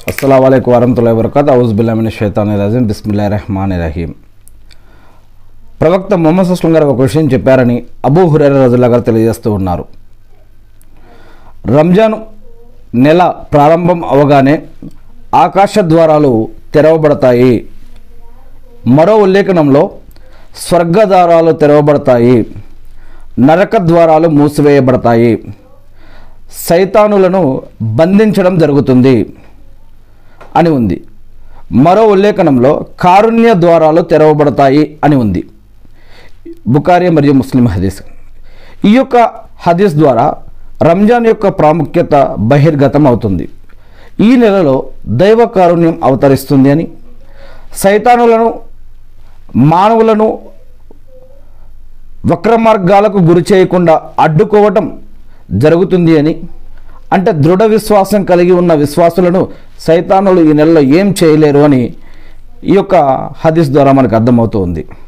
అస్సలం అయికు వరహతుల్లా వరకత్ ఔజ్ బిల్లామిన షైతాన్ రజీం బిస్మిల్లా రెహమాన్ రహీం ప్రవక్త మొహమ్మద్ సుస్లం గారు ఒక విషయం చెప్పారని అబూ హురేర రజుల్లా గారు తెలియజేస్తూ ఉన్నారు రంజాన్ నెల ప్రారంభం అవగానే ఆకాశ ద్వారాలు తెరవబడతాయి మరో ఉల్లేఖనంలో స్వర్గద్వారాలు తెరవబడతాయి నరక ద్వారాలు మూసివేయబడతాయి సైతానులను బంధించడం జరుగుతుంది అని ఉంది మరో ఉల్లేఖనంలో కారుణ్య ద్వారాలు తెరవబడతాయి అని ఉంది బుకారి మరియు ముస్లిం హదీస్ ఈ యొక్క హదీస్ ద్వారా రంజాన్ యొక్క ప్రాముఖ్యత బహిర్గతం అవుతుంది ఈ నెలలో దైవ కారుణ్యం అవతరిస్తుంది అని సైతానులను మానవులను వక్ర మార్గాలకు గురి చేయకుండా అడ్డుకోవటం జరుగుతుంది అని అంటే దృఢ విశ్వాసం కలిగి ఉన్న విశ్వాసులను సైతానులు ఈ నెలలో ఏం చేయలేరు అని ఈ యొక్క హదీస్ ద్వారా మనకు అర్థమవుతూ ఉంది